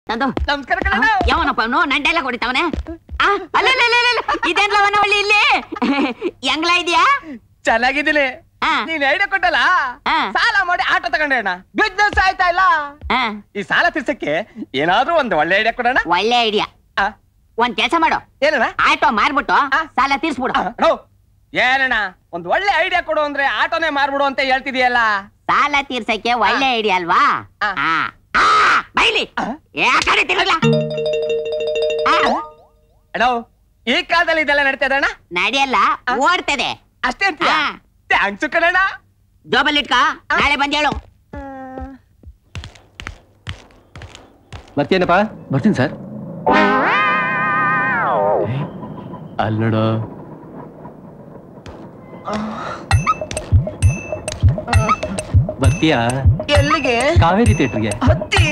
ತಂದು ನಮಸ್ಕಾರ ಕಣ ಯಾವನಪ್ಪ ಅವನು ನನ್ ಡೈಲಾಗ್ ಹೊಡಿತಾವನೆ ಅಲ್ಲ ಅಲ್ಲ, ಅಲ್ಲ, ಅಲ್ಲ, ಇದೇನ್ ಲವನ ಒಳ್ಳೆ ಇಲ್ಲಿ ಹೆಂಗ್ಲ ಇದೆಯಾ ಚೆನ್ನಾಗಿದ್ದೀನಿ ಹಾ. ನೀನ್ ಐಡಿಯಾ ಕೊಟ್ಟಲ್ಲ ಹಾ. ಸಾಲ ಮಾಡಿ ಆಟೋ ತಗೊಂಡೆ ಅಣ್ಣ ಬಿಸ್ನೆಸ್ ಆಯ್ತಾ ಇಲ್ಲ ಹಾ, ಈ ಸಾಲ ತೀರ್ಸಕ್ಕೆ ಏನಾದ್ರೂ ಒಂದು ಒಳ್ಳೆ ಐಡಿಯಾ ಕೊಡೋಣ ಒಳ್ಳೆ ಐಡಿಯಾ ಆ, ಒಂದ್ ಕೆಲಸ ಮಾಡು ಏನಣ್ಣ ಆಟೋ ಮಾರ್ಬಿಟ್ಟು ಆ. ಸಾಲ ತೀರ್ಸ್ಬಿಡು ಆ, ನೋ. ಏನಣ್ಣ ಒಂದ್ ಒಳ್ಳೆ ಐಡಿಯಾ ಕೊಡು ಅಂದ್ರೆ ಆಟೋನೇ ಮಾರ್ಬಿಡು ಅಂತ ಹೇಳ್ತಿದೀಯಲ್ಲ ಸಾಲ ತೀರ್ಸಕ್ಕೆ ಒಳ್ಳೆ ಐಡಿಯಾ ಅಲ್ವಾ ಆ. ಆ. ಆ, ಬೈಲಿ ಆ. ಯಾ ಕಡೆ ತಿರುಗ್ಲಾ ಆ, ಅಣ್ಣ ಈ ಕಾಲದಲ್ಲಿ ಇದೆಲ್ಲ ನಡೀತದ ಅಣ್ಣ ನಡೆಯಲ್ಲ ಆ. ಓಡ್ತದೆ ಅಷ್ಟೇ ಅಂತೀಯ ಆ. ಥ್ಯಾಂಕ್ಸ್ ಕಣಣ್ಣ ಜೋಬಲ್ ಇಟ್ಕ ನಾಳೆ ಬಂದ್ ಹೇಳು ಬರ್ತೀನಪ್ಪ ಬರ್ತೀನಿ ಸರ್ ಅಲ್ಲಿ ನೋಡು ಬರ್ತೀಯಾ ಎಲ್ಲಿಗೆ ಕಾವೇರಿ ಥಿಯೇಟ್ರಿಗೆ ಹತ್ತಿ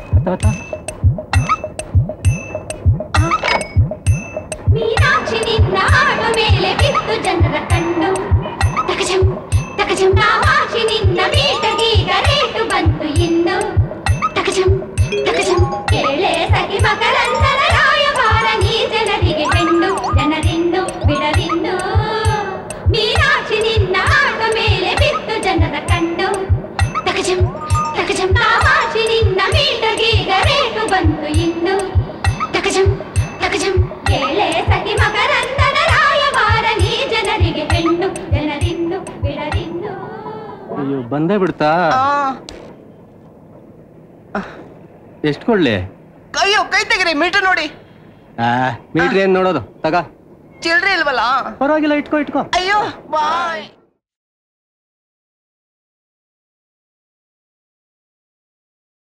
ಮೀನಾಕ್ಷಿ ನಿನ್ನ ಆಡು ಮೇಲೆ ಬಿತ್ತು ಜನರ ಕಣ್ಣು ತಕಜಂ ತಕಜಂ ಕಾಮಾಕ್ಷಿ ನಿನ್ನ ಮೀಟಗೀಗ ರೇಟು ಬಂತು ಇನ್ನು ತಕಜಂ ತಕಜಂ ಕೇಳೆ ಸಖಿ ಮಕರಂದನ ರಾಯಭಾರ ನೀ ಜನರಿಗೆ ಹೆಣ್ಣು ಜನರಿನ್ನು ಬಿಡರಿನ್ನು ಮೀನಾಕ್ಷಿ ನಿನ್ನ ಆಡು ಮೇಲೆ ಬಿತ್ತು ಜನರ ಕಣ್ಣು ತಕಜಂ ತಕಜಂ ಕಾಮಾಕ್ಷಿ ನಿನ್ನ ಮೀಟಗೀಗ ರೇಟು ಬಂತು ಇನ್ನು ತಕಜಂ ತಕಜಂ ಕೇಳೆ ಸಖಿ ಮಕರಂದನ ರಾಯಭಾರ ನೀ ಜನರಿಗೆ ಹೆಣ್ಣು ಜನರಿನ್ನು ಬಿಡರಿನ್ನು ಅಯ್ಯೋ ಬಂದೇ ಬಿಡ್ತಾ ಎಷ್ಟು ಕೊಡ್ಲಿ ಅಯ್ಯೋ ಕೈ ತೆಗಿರಿ ಮೀಟರ್ ನೋಡಿ ಆ ಮೀಟ್ರ್ ಏನ್ ನೋಡೋದು ತಗ ಚಿಲ್ಡ್ರಿ ಇಲ್ವಲ್ಲ ಪರವಾಗಿಲ್ಲ ಇಟ್ಕೋ ಇಟ್ಕೋ ಅಯ್ಯೋ ಬಾಯ್